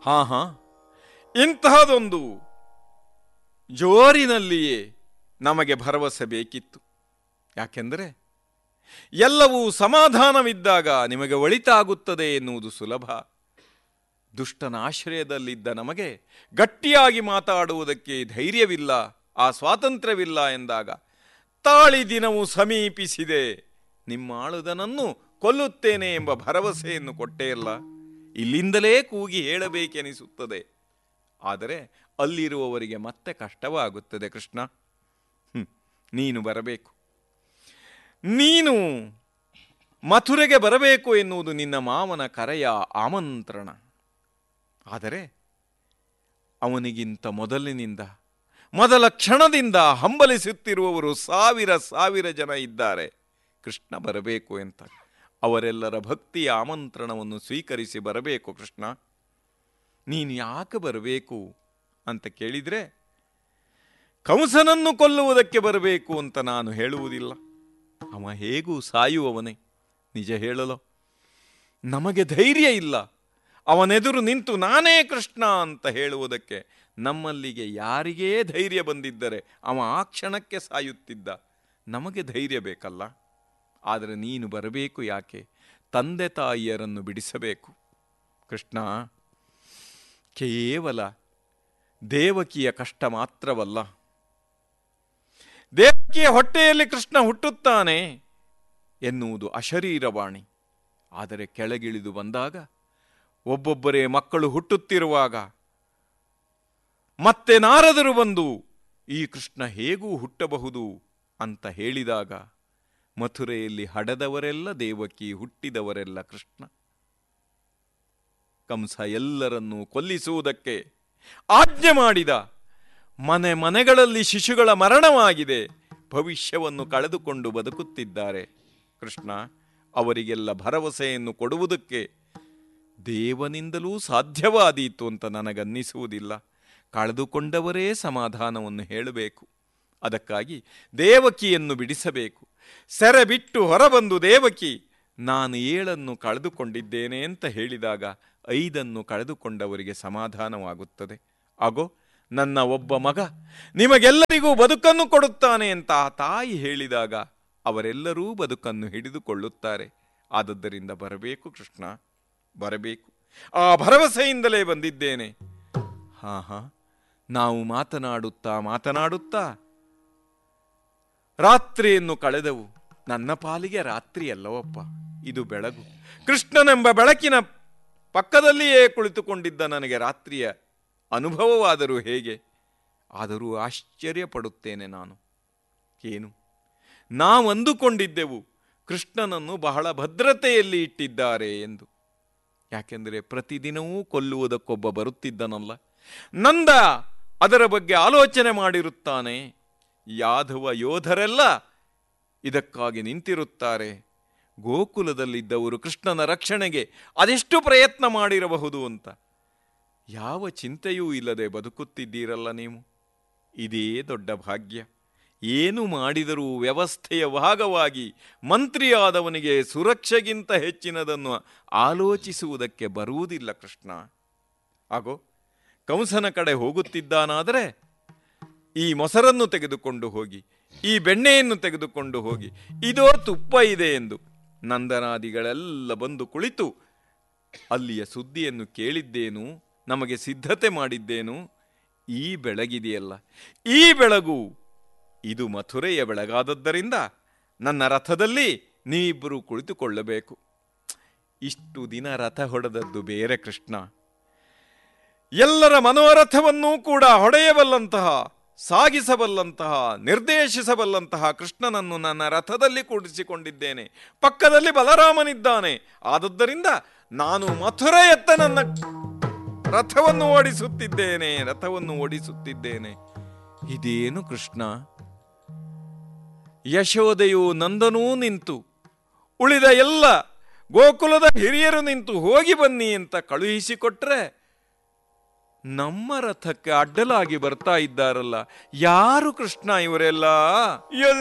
ಹಾ ಹಾ ಇಂತಹದೊಂದು ಜೋರಿನಲ್ಲಿಯೇ ನಮಗೆ ಭರವಸೆ ಬೇಕಿತ್ತು ಯಾಕೆಂದರೆ ಎಲ್ಲವೂ ಸಮಾಧಾನವಿದ್ದಾಗ ನಿಮಗೆ ಒಳಿತಾಗುತ್ತದೆ ಎನ್ನುವುದು ಸುಲಭ ದುಷ್ಟನ ಆಶ್ರಯದಲ್ಲಿದ್ದ ನಮಗೆ ಗಟ್ಟಿಯಾಗಿ ಮಾತಾಡುವುದಕ್ಕೆ ಧೈರ್ಯವಿಲ್ಲ ಆ ಸ್ವಾತಂತ್ರ್ಯವಿಲ್ಲ ಎಂದಾಗ ತಾಳಿ ದಿನವು ಸಮೀಪಿಸಿದೆ ನಿಮ್ಮ ಆಳುದನನ್ನು ಕೊಲ್ಲುತ್ತೇನೆ ಎಂಬ ಭರವಸೆಯನ್ನು ಕೊಟ್ಟೇ ಇಲ್ಲ ಇಲ್ಲಿಂದಲೇ ಕೂಗಿ ಹೇಳಬೇಕೆನಿಸುತ್ತದೆ ಆದರೆ ಅಲ್ಲಿರುವವರಿಗೆ ಮತ್ತೆ ಕಷ್ಟವಾಗುತ್ತದೆ ಕೃಷ್ಣ ಹ್ಮ್, ನೀನು ಬರಬೇಕು ನೀನು ಮಥುರೆಗೆ ಬರಬೇಕು ಎನ್ನುವುದು ನಿನ್ನ ಮಾವನ ಕರೆಯ ಆಮಂತ್ರಣ ಆದರೆ ಅವನಿಗಿಂತ ಮೊದಲಿನಿಂದ ಮೊದಲ ಕ್ಷಣದಿಂದ ಹಂಬಲಿಸುತ್ತಿರುವವರು ಸಾವಿರ ಸಾವಿರ ಜನ ಇದ್ದಾರೆ ಕೃಷ್ಣ ಬರಬೇಕು ಅಂತ ಅವರೆಲ್ಲರ ಭಕ್ತಿಯ ಆಮಂತ್ರಣವನ್ನು ಸ್ವೀಕರಿಸಿ ಬರಬೇಕು ಕೃಷ್ಣ ನೀನು ಯಾಕೆ ಬರಬೇಕು ಅಂತ ಕೇಳಿದರೆ ಕಂಸನನ್ನು ಕೊಲ್ಲುವುದಕ್ಕೆ ಬರಬೇಕು ಅಂತ ನಾನು ಹೇಳುವುದಿಲ್ಲ ಅವ ಹೇಗೂ ಸಾಯುವವನೇ ನಿಜ ಹೇಳಲು ನಮಗೆ ಧೈರ್ಯ ಇಲ್ಲ ಅವನೆದುರು ನಿಂತು ನಾನೇ ಕೃಷ್ಣ ಅಂತ ಹೇಳುವುದಕ್ಕೆ ನಮ್ಮಲ್ಲಿಗೆ ಯಾರಿಗೇ ಧೈರ್ಯ ಬಂದಿದ್ದರೆ ಅವ ಆ ಕ್ಷಣಕ್ಕೆ ಸಾಯುತ್ತಿದ್ದ ನಮಗೆ ಧೈರ್ಯ ಬೇಕಲ್ಲ ಆದರೆ ನೀನು ಬರಬೇಕು ಯಾಕೆ ತಂದೆ ತಾಯಿಯರನ್ನು ಬಿಡಿಸಬೇಕು ಕೃಷ್ಣ ಕೇವಲ ದೇವಕಿಯ ಕಷ್ಟ ಮಾತ್ರವಲ್ಲ ದೇವಕಿಯ ಹೊಟ್ಟೆಯಲ್ಲಿ ಕೃಷ್ಣ ಹುಟ್ಟುತ್ತಾನೆ ಎನ್ನುವುದು ಅಶರೀರವಾಣಿ ಆದರೆ ಕೆಳಗಿಳಿದು ಬಂದಾಗ ಒಬ್ಬೊಬ್ಬರೇ ಮಕ್ಕಳು ಹುಟ್ಟುತ್ತಿರುವಾಗ ಮತ್ತೆ ನಾರದರು ಬಂದು ಈ ಕೃಷ್ಣ ಹೇಗೂ ಹುಟ್ಟಬಹುದು ಅಂತ ಹೇಳಿದಾಗ ಮಥುರೆಯಲ್ಲಿ ಹಡದವರೆಲ್ಲ ದೇವಕಿ ಹುಟ್ಟಿದವರೆಲ್ಲ ಕೃಷ್ಣ ಕಂಸ ಎಲ್ಲರನ್ನೂ ಕೊಲ್ಲಿಸುವುದಕ್ಕೆ ಆಜ್ಞೆ ಮಾಡಿದ ಮನೆ ಮನೆಗಳಲ್ಲಿ ಶಿಶುಗಳ ಮರಣವಾಗಿದೆ ಭವಿಷ್ಯವನ್ನು ಕಳೆದುಕೊಂಡು ಬದುಕುತ್ತಿದ್ದಾರೆ ಕೃಷ್ಣ ಅವರಿಗೆಲ್ಲ ಭರವಸೆಯನ್ನು ಕೊಡುವುದಕ್ಕೆ ದೇವನಿಂದಲೂ ಸಾಧ್ಯವಾದೀತು ಅಂತ ನನಗನ್ನಿಸುವುದಿಲ್ಲ ಕಳೆದುಕೊಂಡವರೇ ಸಮಾಧಾನವನ್ನು ಹೇಳಬೇಕು ಅದಕ್ಕಾಗಿ ದೇವಕಿಯನ್ನು ಬಿಡಿಸಬೇಕು ಸೆರೆ ಬಿಟ್ಟು ಹೊರಬಂದು ದೇವಕಿ ನಾನು ಏಳನ್ನು ಕಳೆದುಕೊಂಡಿದ್ದೇನೆ ಅಂತ ಹೇಳಿದಾಗ ಐದನ್ನು ಕಳೆದುಕೊಂಡವರಿಗೆ ಸಮಾಧಾನವಾಗುತ್ತದೆ ಆಗೋ ನನ್ನ ಒಬ್ಬ ಮಗ ನಿಮಗೆಲ್ಲರಿಗೂ ಬದುಕನ್ನು ಕೊಡುತ್ತಾನೆ ಅಂತ ಆ ತಾಯಿ ಹೇಳಿದಾಗ ಅವರೆಲ್ಲರೂ ಬದುಕನ್ನು ಹಿಡಿದುಕೊಳ್ಳುತ್ತಾರೆ ಆದದ್ದರಿಂದ ಬರಬೇಕು ಕೃಷ್ಣ ಬರಬೇಕು ಆ ಭರವಸೆಯಿಂದಲೇ ಬಂದಿದ್ದೇನೆ ಹಾ ಹಾ ನಾವು ಮಾತನಾಡುತ್ತಾ ಮಾತನಾಡುತ್ತಾ ರಾತ್ರಿಯನ್ನು ಕಳೆದವು ನನ್ನ ಪಾಲಿಗೆ ರಾತ್ರಿ ಅಲ್ಲವಪ್ಪ ಇದು ಬೆಳಗು ಕೃಷ್ಣನೆಂಬ ಬೆಳಕಿನ ಪಕ್ಕದಲ್ಲಿಯೇ ಕುಳಿತುಕೊಂಡಿದ್ದ ನನಗೆ ರಾತ್ರಿಯ ಅನುಭವವಾದರೂ ಹೇಗೆ ಆದರೂ ಆಶ್ಚರ್ಯ ಪಡುತ್ತೇನೆ ನಾನು ಏನು ನಾವು ಅಂದುಕೊಂಡಿದ್ದೆವು ಕೃಷ್ಣನನ್ನು ಬಹಳ ಭದ್ರತೆಯಲ್ಲಿ ಇಟ್ಟಿದ್ದಾರೆ ಎಂದು ಯಾಕೆಂದರೆ ಪ್ರತಿದಿನವೂ ಕೊಲ್ಲುವುದಕ್ಕೊಬ್ಬ ಬರುತ್ತಿದ್ದನಲ್ಲ ನಂದ ಅದರ ಬಗ್ಗೆ ಆಲೋಚನೆ ಮಾಡಿರುತ್ತಾನೆ ಯಾದವ ಯೋಧರೆಲ್ಲ ಇದಕ್ಕಾಗಿ ನಿಂತಿರುತ್ತಾರೆ ಗೋಕುಲದಲ್ಲಿದ್ದವರು ಕೃಷ್ಣನ ರಕ್ಷಣೆಗೆ ಅದೆಷ್ಟು ಪ್ರಯತ್ನ ಮಾಡಿರಬಹುದು ಅಂತ ಯಾವ ಚಿಂತೆಯೂ ಇಲ್ಲದೆ ಬದುಕುತ್ತಿದ್ದೀರಲ್ಲ ನೀವು ಇದೇ ದೊಡ್ಡ ಭಾಗ್ಯ ಏನು ಮಾಡಿದರೂ ವ್ಯವಸ್ಥೆಯ ಭಾಗವಾಗಿ ಮಂತ್ರಿಯಾದವನಿಗೆ ಸುರಕ್ಷೆಗಿಂತ ಹೆಚ್ಚಿನದನ್ನು ಆಲೋಚಿಸುವುದಕ್ಕೆ ಬರುವುದಿಲ್ಲ ಕೃಷ್ಣ ಆಗೋ ಕಂಸನ ಕಡೆ ಹೋಗುತ್ತಿದ್ದಾನಾದರೆ ಈ ಮೊಸರನ್ನು ತೆಗೆದುಕೊಂಡು ಹೋಗಿ ಈ ಬೆಣ್ಣೆಯನ್ನು ತೆಗೆದುಕೊಂಡು ಹೋಗಿ ಇದೋ ತುಪ್ಪ ಇದೆ ಎಂದು ನಂದನಾದಿಗಳೆಲ್ಲ ಬಂದು ಕುಳಿತು ಅಲ್ಲಿಯ ಸುದ್ದಿಯನ್ನು ಕೇಳಿದ್ದೇನು ನಮಗೆ ಸಿದ್ಧತೆ ಮಾಡಿದ್ದೇನು ಈ ಬೆಳಗಿದೆಯಲ್ಲ ಈ ಬೆಳಗು ಇದು ಮಥುರೆಯ ಬೆಳಗಾದದ್ದರಿಂದ ನನ್ನ ರಥದಲ್ಲಿ ನೀವಿಬ್ಬರು ಕುಳಿತುಕೊಳ್ಳಬೇಕು ಇಷ್ಟು ದಿನ ರಥ ಹೊಡೆದದ್ದು ಬೇರೆ ಕೃಷ್ಣ ಎಲ್ಲರ ಮನೋರಥವನ್ನೂ ಕೂಡ ಹೊಡೆಯಬಲ್ಲಂತಹ ಸಾಗಿಸಬಲ್ಲಂತಹ ನಿರ್ದೇಶಿಸಬಲ್ಲಂತಹ ಕೃಷ್ಣನನ್ನು ನನ್ನ ರಥದಲ್ಲಿ ಕೂಡಿಸಿಕೊಂಡಿದ್ದೇನೆ ಪಕ್ಕದಲ್ಲಿ ಬಲರಾಮನಿದ್ದಾನೆ ಆದದ್ದರಿಂದ ನಾನು ಮಥುರೆಯತ್ತ ನನ್ನ ರಥವನ್ನು ಓಡಿಸುತ್ತಿದ್ದೇನೆ ರಥವನ್ನು ಓಡಿಸುತ್ತಿದ್ದೇನೆ ಇದೇನು ಕೃಷ್ಣ ಯಶೋದೆಯು ನಂದನೂ ನಿಂತು ಉಳಿದ ಎಲ್ಲ ಗೋಕುಲದ ಹಿರಿಯರು ನಿಂತು ಹೋಗಿ ಬನ್ನಿ ಅಂತ ಕಳುಹಿಸಿಕೊಟ್ರೆ ನಮ್ಮ ರಥಕ್ಕೆ ಅಡ್ಡಲಾಗಿ ಬರ್ತಾ ಇದ್ದಾರಲ್ಲ ಯಾರು ಕೃಷ್ಣ ಇವರೆಲ್ಲ ಎಲ್ಲಿ